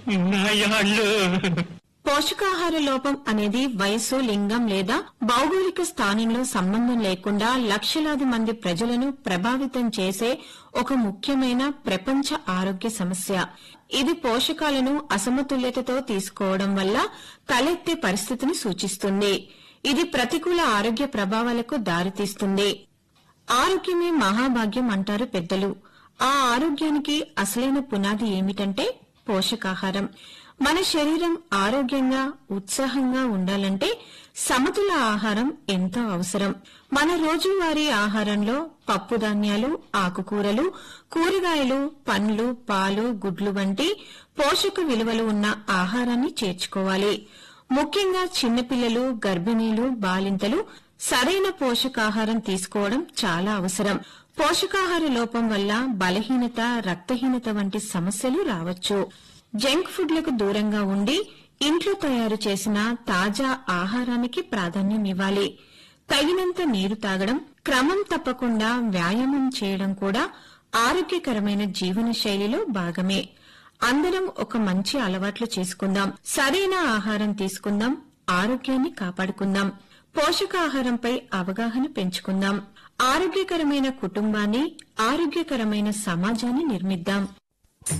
ఇన్నాళ్ళు పోషకాహార లోపం అనేది వయసు లింగం లేదా భౌగోళిక స్థానంలో సంబంధం లేకుండా లక్షలాది మంది ప్రజలను ప్రభావితం చేసే ఒక ముఖ్యమైన ప్రపంచ ఆరోగ్య సమస్య ఇది పోషకాలను అసమతుల్యతతో తీసుకోవడం వల్ల తలెత్తే పరిస్థితిని సూచిస్తుంది ఇది ప్రతికూల ఆరోగ్య ప్రభావాలకు దారితీస్తుంది ఆరోగ్యమే మహాభాగ్యం అంటారు పెద్దలు ఆ ఆరోగ్యానికి అసలైన పునాది ఏమిటంటే పోషకాహారం మన శరీరం ఆరోగ్యంగా ఉత్సాహంగా ఉండాలంటే సమతుల ఆహారం ఎంతో అవసరం మన రోజువారీ ఆహారంలో పప్పు ధాన్యాలు ఆకుకూరలు కూరగాయలు పండ్లు పాలు గుడ్లు వంటి పోషక విలువలు ఉన్న ఆహారాన్ని చేర్చుకోవాలి ముఖ్యంగా చిన్నపిల్లలు గర్భిణీలు బాలింతలు సరైన పోషకాహారం తీసుకోవడం చాలా అవసరం పోషకాహార లోపం వల్ల బలహీనత రక్తహీనత వంటి సమస్యలు రావచ్చు జంక్ ఫుడ్లకు దూరంగా ఉండి ఇంట్లో తయారు చేసిన తాజా ఆహారానికి ప్రాధాన్యం ఇవ్వాలి తగినంత నీరు తాగడం క్రమం తప్పకుండా వ్యాయామం చేయడం కూడా ఆరోగ్యకరమైన జీవన శైలిలో భాగమే అందరం ఒక మంచి అలవాట్లు చేసుకుందాం సరైన ఆహారం తీసుకుందాం ఆరోగ్యాన్ని కాపాడుకుందాం పోషకాహారంపై అవగాహన పెంచుకుందాం ఆరోగ్యకరమైన కుటుంబాన్ని ఆరోగ్యకరమైన సమాజాన్ని నిర్మిద్దాం